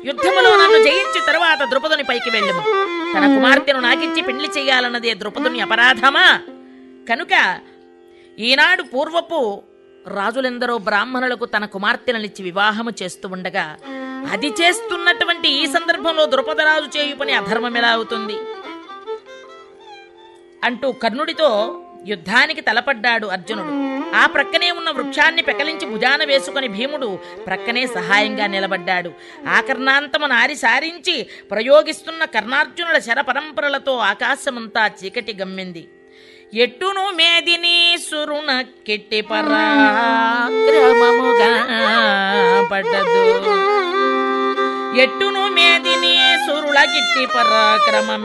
యుద్ధములో నన్ను జయించి తరువాత ద్రుపదుని పైకి వెళ్ళుము తన కుమార్తెను నాకిచ్చి పెళ్లి చేయాలన్నదే ద్రుపదుని అపరాధమా కనుక ఈనాడు పూర్వపు రాజులెందరో బ్రాహ్మణులకు తన కుమార్తెలనిచ్చి వివాహము చేస్తూ ఉండగా అది చేస్తున్నటువంటి ఈ సందర్భంలో ద్రుపదరాజు చేయు పని అధర్మం ఎలా అవుతుంది అంటూ కర్ణుడితో యుద్ధానికి తలపడ్డాడు అర్జునుడు ఆ ప్రక్కనే ఉన్న వృక్షాన్ని పెకలించి భుజాన వేసుకుని భీముడు ప్రక్కనే సహాయంగా నిలబడ్డాడు ఆ కర్ణాంతము నారి సారించి ప్రయోగిస్తున్న కర్ణార్జునుల శర పరంపరలతో ఆకాశమంతా చీకటి గమ్మింది ఎట్టును మేదిని సురుణ కెట్టి పరాక్రమముగా పడ్డదు ఎట్టును మేదిని సురుల గిట్టి పరాక్రమ